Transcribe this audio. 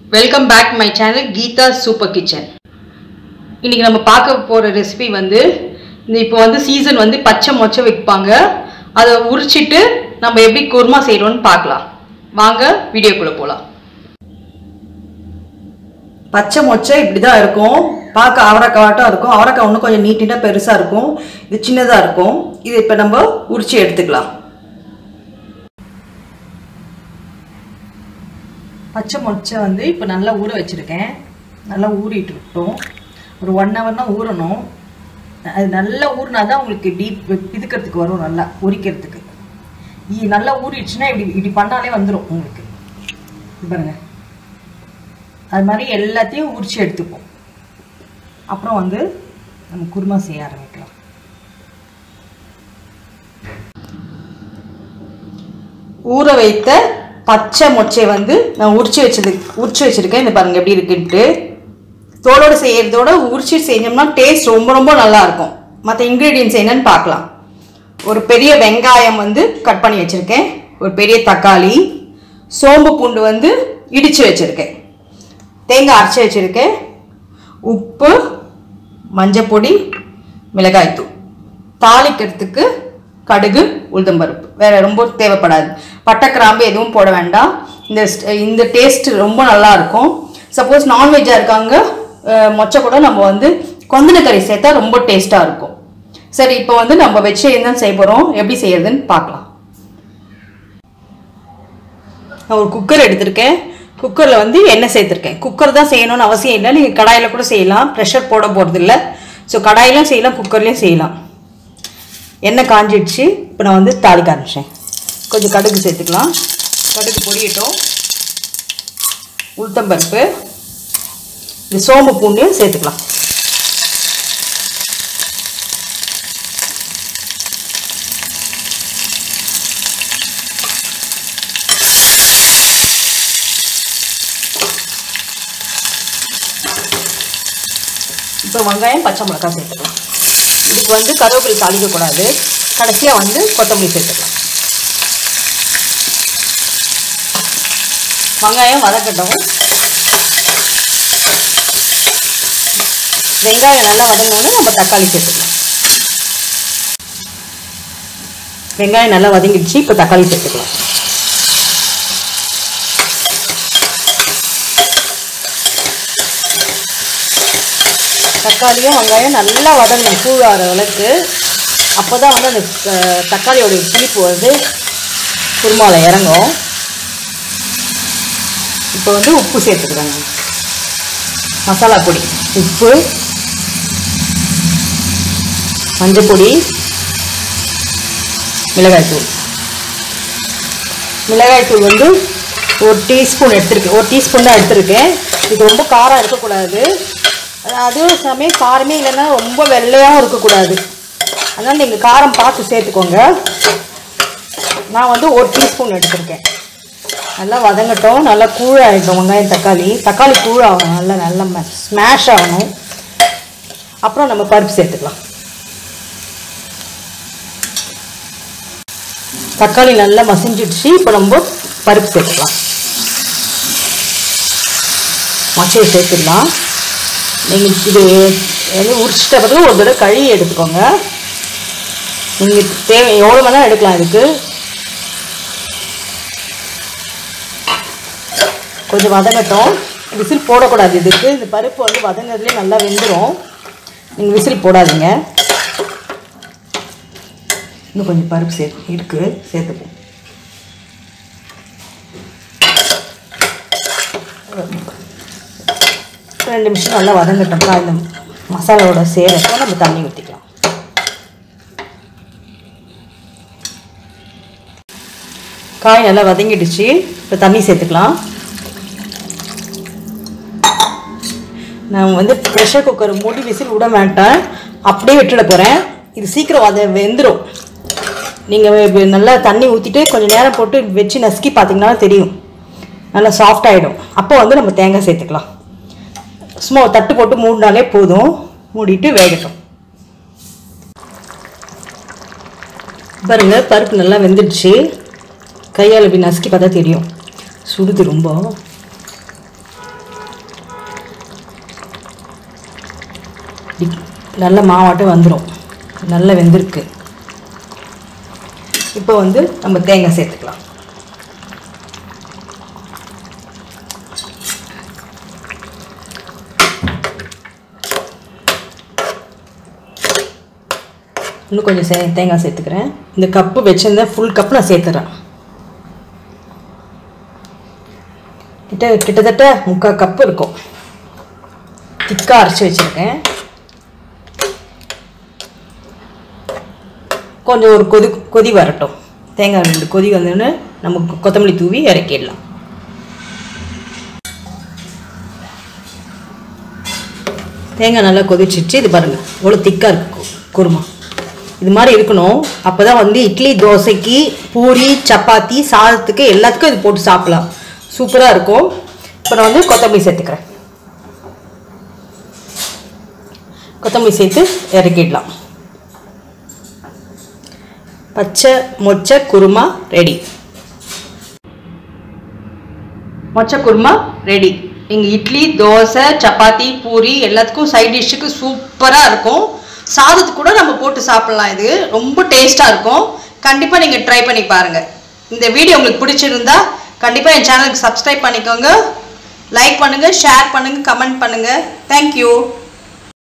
welcome back my channel Geetha super kitchen இன்னைக்கு நம்ம பார்க்க போகிற ரெசிபி வந்து இந்த இப்போ வந்து சீசன் வந்து பச்சை மொச்சை வைப்பாங்க அதை உரிச்சிட்டு நம்ம எப்படி குருமா செய்கிறோன்னு பார்க்கலாம் வாங்க வீடியோக்குள்ளே போகலாம் பச்சை மொச்சை இப்படி தான் இருக்கும் பார்க்க அவரைக்காட்டம் இருக்கும் அவரைக்காய் இன்னும் கொஞ்சம் நீட்டினா பெருசாக இருக்கும் இது சின்னதாக இருக்கும் இது இப்போ நம்ம உரிச்சு எடுத்துக்கலாம் பச்சை மொச்சை வந்து இப்போ நல்லா ஊற வச்சுருக்கேன் நல்லா ஊறிட்டு இருக்கட்டும் ஒரு ஒன் ஹவர் தான் ஊறணும் அது நல்லா ஊறினா தான் உங்களுக்கு டீப் பிதுக்கிறதுக்கு வரும் நல்லா உரிக்கிறதுக்கு இ- நல்லா ஊறிடுச்சுன்னா இப்படி இப்படி பண்ணாலே வந்துடும் உங்களுக்கு இது பாருங்க அது மாதிரி எல்லாத்தையும் உரிச்சு எடுத்துப்போம் அப்புறம் வந்து நம்ம குருமா செய்ய ஆரம்பிக்கலாம் ஊற வைத்த பச்சை மொச்சை வந்து நான் உரிச்சு வச்சது உரிச்சு வச்சிருக்கேன் இந்த பாருங்க எப்படி இருக்குன்ட்டு தோலோடு செய்யறதோட உரிச்சு செஞ்சோம்னா டேஸ்ட் ரொம்ப ரொம்ப நல்லா இருக்கும் மற்ற இன்க்ரீடியன்ஸ் என்னன்னு பார்க்கலாம் ஒரு பெரிய வெங்காயம் வந்து கட் பண்ணி வச்சுருக்கேன் ஒரு பெரிய தக்காளி சோம்பு பூண்டு வந்து இடித்து வச்சுருக்கேன் தேங்காய் அரைச்சி வச்சுருக்கேன் உப்பு மஞ்சப்பொடி மிளகாய்த்தூள் தாளிக்கிறதுக்கு கடுகு உளுத்தம்பருப்பு வேற ரொம்ப தேவைப்படாது பட்டை கிராம்பு எதுவும் போட வேண்டாம் இந்த st- இந்த டேஸ்ட் ரொம்ப நல்லா இருக்கும் சப்போஸ் நான்வெஜ்ஜாக இருக்காங்க அஹ், மொச்சை கூட நம்ம வந்து கொந்தன கறி சேர்த்தா ரொம்ப டேஸ்ட்டாக இருக்கும் சரி இப்போ வந்து நம்ம வச்சு என்ன செய்ய போகிறோம் எப்படி செய்யறதுன்னு பார்க்கலாம் நான் ஒரு குக்கர் எடுத்திருக்கேன் குக்கரில் வந்து எண்ணெய் சேர்த்துருக்கேன் குக்கர் தான் செய்யணும்னு அவசியம் இல்லை நீங்கள் கடாயில் கூட செய்யலாம் ப்ரெஷர் போட போகிறது இல்லை ஸோ கடாயிலும் செய்யலாம் குக்கர்லேயும் செய்யலாம் எண்ணெய் காஞ்சிடுச்சு இப்போ நான் வந்து தாளிக்க ஆரம்பிச்சேன் கொஞ்சம் கடுகு சேர்த்துக்கலாம் கடுகு பொரியட்டும் உளுத்தம்பருப்பு இந்த சோம்பு பூண்டையும் சேர்த்துக்கலாம் இப்போ வெங்காயம் பச்சை மிளகாய் சேர்த்துக்கலாம் இதுக்கு வந்து கருவேப்பிலை தாளிக்கக்கூடாது கடைசியாக வந்து கொத்தமல்லி சேர்த்துக்கலாம் வெங்காயம் வதக்கட்டும் வெங்காயம் நல்லா வதங்கினோடனே நம்ம தக்காளி சேர்த்துக்கலாம் வெங்காயம் நல்லா வதங்கிடுச்சு இப்போ தக்காளி சேர்த்துக்கலாம் தக்காளியும் வெங்காயம் நல்லா வதங்கணும் கூழாற அளவுக்கு அப்போ தான் வந்து அந்த அஹ், தக்காளியோட புளிப்பு வந்து குருமாவில் இறங்கும் இப்போ வந்து உப்பு சேர்த்துக்கிறாங்க மசாலா பொடி உப்பு மஞ்சப்பொடி மிளகாய்த்தூள் மிளகாய்த்தூள் வந்து ஒரு டீஸ்பூன் எடுத்திருக்கேன் ஒரு டீஸ்பூன் தான் எடுத்திருக்கேன் இது ரொம்ப காரம் இருக்கக்கூடாது அதுவும் சமயம் காரமே இல்லைன்னா ரொம்ப வெள்ளையாகவும் இருக்கக்கூடாது அதனால் நீங்கள் காரம் பார்த்து சேர்த்துக்கோங்க நான் வந்து ஒரு டீஸ்பூன் எடுத்திருக்கேன் நல்லா வதங்கட்டும் நல்லா கூழாயிடும் வெங்காயம் தக்காளி தக்காளி கூழாகணும் நல்லா நல்லா ஸ்மாஷ் ஆகணும் அப்புறம் நம்ம பருப்பு சேர்த்துக்கலாம் தக்காளி நல்லா மசிஞ்சிடுச்சு இப்போ நம்ம பருப்பு சேர்த்துக்கலாம் மொச்சையை சேர்த்துடலாம் நீங்கள் இது வந்து உரிச்சிட்ட பிறகு ஒரு தடவை கழுவி எடுத்துக்கோங்க நீங்கள் தேவை எவ்வளோ மணி நேரம் எடுக்கலாம் இதுக்கு கொஞ்சம் வதங்கட்டும் விசில் போடக்கூடாது இதுக்கு இந்த பருப்பு வந்து வதங்கிறதுலே நல்லா வெந்துடும் நீங்கள் விசில் போடாதீங்க இன்னும் கொஞ்சம் பருப்பு சேர்த்து இருக்குது சேர்த்துப்போம் ரெண்டு நிமிஷம் நல்லா வதங்கட்டோம்க்கா இந்த மசாலாவோட சேரப்போ நம்ம தண்ணி ஊற்றிக்கலாம் காய் நல்லா வதங்கிடுச்சு இப்போ தண்ணி சேர்த்துக்கலாம் நான் வந்து ப்ரெஷர் குக்கர் மூடி விசில் விட மாட்டேன் அப்படியே விட்டுட போகிறேன் இது சீக்கிரம் அதை வெந்துடும் நீங்கள் நல்லா தண்ணி ஊற்றிட்டு கொஞ்சம் நேரம் போட்டு வச்சு நசுக்கி பார்த்தீங்கன்னா தெரியும் நல்லா சாஃப்ட் ஆகிடும் அப்போ வந்து நம்ம தேங்காய் சேர்த்துக்கலாம் சும்மா ஒரு தட்டு போட்டு மூடினாலே போதும் மூடிட்டு வேகட்டும் பாருங்க பருப்பு நல்லா வெந்துடுச்சு கையால் இப்படி நசுக்கி பார்த்தா தெரியும் சுடுது ரொம்ப இப்படி நல்ல மாவாட்டம் வந்துடும் நல்லா வெந்திருக்கு இப்போ வந்து நம்ம தேங்காய் சேர்த்துக்கலாம் இன்னும் கொஞ்சம் சே தேங்காய் சேர்த்துக்கிறேன் இந்த கப்பு வச்சிருந்தேன் ஃபுல் கப் நான் சேர்த்துறேன் கிட்ட கிட்டத்தட்ட முக்கால் கப்பு இருக்கும் திக்காக அரைச்சி வச்சுருக்கேன் கொஞ்சம் ஒரு கொதி கொதி வரட்டும் தேங்காய் ரெண்டு கொதி வந்தோடனே நம்ம கொத்தமல்லி தூவி இறக்கிடலாம் தேங்காய் நல்லா கொதிச்சிச்சு இது பாருங்கள் இவ்வளோ திக்காக இருக்கு கு- குருமா இது மாதிரி இருக்கணும் அப்போ தான் வந்து இட்லி தோசைக்கு பூரி சப்பாத்தி சாதத்துக்கு எல்லாத்துக்கும் இது போட்டு சாப்பிடலாம் சூப்பராக இருக்கும் இப்போ நான் வந்து கொத்தமல்லி சேர்த்துக்கிறேன் கொத்தமல்லி சேர்த்து இறக்கிடலாம் பச்சை மொச்சை குருமா ரெடி மொச்சை குருமா ரெடி எங்கள் இட்லி தோசை சப்பாத்தி பூரி எல்லாத்துக்கும் சைட் டிஷ்ஷுக்கு சூப்பராக இருக்கும் சாதத்துக்கு கூட நம்ம போட்டு சாப்பிட்லாம் இது ரொம்ப டேஸ்ட்டாக இருக்கும் கண்டிப்பாக நீங்கள் ட்ரை பண்ணி பாருங்கள் இந்த வீடியோ உங்களுக்கு பிடிச்சிருந்தா கண்டிப்பாக என் சேனலுக்கு சப்ஸ்கிரைப் பண்ணிக்கோங்க லைக் பண்ணுங்கள் ஷேர் பண்ணுங்கள் கமெண்ட் பண்ணுங்கள் தேங்க்யூ